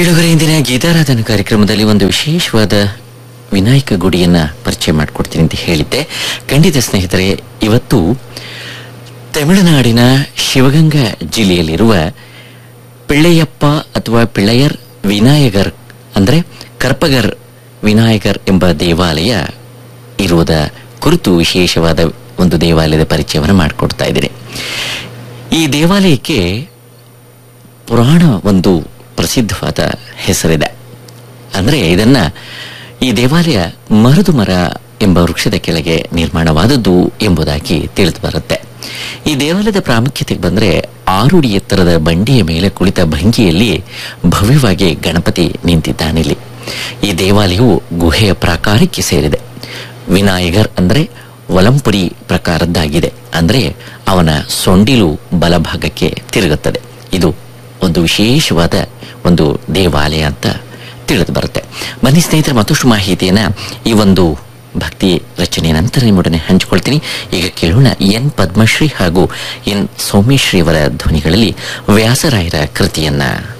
ಕೇಳುಗರ ಇಂದಿನ ಗೀತಾರಾಧನ ಕಾರ್ಯಕ್ರಮದಲ್ಲಿ ಒಂದು ವಿಶೇಷವಾದ ವಿನಾಯಕ ಗುಡಿಯನ್ನ ಪರಿಚಯ ಮಾಡಿಕೊಡ್ತೀನಿ ಅಂತ ಹೇಳಿದ್ದೆ ಖಂಡಿತ ಸ್ನೇಹಿತರೆ ಇವತ್ತು ತಮಿಳುನಾಡಿನ ಶಿವಗಂಗಾ ಜಿಲ್ಲೆಯಲ್ಲಿರುವ ಪಿಳ್ಳೆಯಪ್ಪ ಅಥವಾ ಪಿಳ್ಳೆಯರ್ ವಿನಾಯಕರ್ ಅಂದ್ರೆ ಕರ್ಪಗರ್ ವಿನಾಯಕರ್ ಎಂಬ ದೇವಾಲಯ ಇರುವುದ ಕುರಿತು ವಿಶೇಷವಾದ ಒಂದು ದೇವಾಲಯದ ಪರಿಚಯವನ್ನು ಮಾಡಿಕೊಡ್ತಾ ಇದ್ದೀನಿ ಈ ದೇವಾಲಯಕ್ಕೆ ಪುರಾಣ ಒಂದು ಪ್ರಸಿದ್ಧವಾದ ಹೆಸರಿದೆ ಅಂದ್ರೆ ಇದನ್ನ ಈ ದೇವಾಲಯ ಮರದು ಮರ ಎಂಬ ವೃಕ್ಷದ ಕೆಳಗೆ ನಿರ್ಮಾಣವಾದದ್ದು ಎಂಬುದಾಗಿ ತಿಳಿದು ಬರುತ್ತೆ ಈ ದೇವಾಲಯದ ಪ್ರಾಮುಖ್ಯತೆಗೆ ಬಂದ್ರೆ ಆರುಡಿ ಎತ್ತರದ ಬಂಡಿಯ ಮೇಲೆ ಕುಳಿತ ಭಂಗಿಯಲ್ಲಿ ಭವ್ಯವಾಗಿ ಗಣಪತಿ ನಿಂತಿದ್ದಾನಿಲ್ಲಿ ಈ ದೇವಾಲಯವು ಗುಹೆಯ ಪ್ರಾಕಾರಕ್ಕೆ ಸೇರಿದೆ ವಿನಾಯಕರ್ ಅಂದ್ರೆ ಒಲಂಪುರಿ ಪ್ರಕಾರದ್ದಾಗಿದೆ ಅಂದ್ರೆ ಅವನ ಸೊಂಡಿಲು ಬಲಭಾಗಕ್ಕೆ ತಿರುಗುತ್ತದೆ ಇದು ಒಂದು ವಿಶೇಷವಾದ ಒಂದು ದೇವಾಲಯ ಅಂತ ತಿಳಿದು ಬರುತ್ತೆ ಬನ್ನಿ ಸ್ನೇಹಿತರೆ ಮತ್ತಷ್ಟು ಮಾಹಿತಿಯನ್ನ ಈ ಒಂದು ಭಕ್ತಿ ರಚನೆಯ ನಂತರ ನಿಮ್ಮೊಡನೆ ಹಂಚಿಕೊಳ್ತೀನಿ ಈಗ ಕೇಳೋಣ ಎನ್ ಪದ್ಮಶ್ರೀ ಹಾಗೂ ಎನ್ ಸೌಮ್ಯಶ್ರೀ ಅವರ ಧ್ವನಿಗಳಲ್ಲಿ ವ್ಯಾಸರಾಯರ ಕೃತಿಯನ್ನ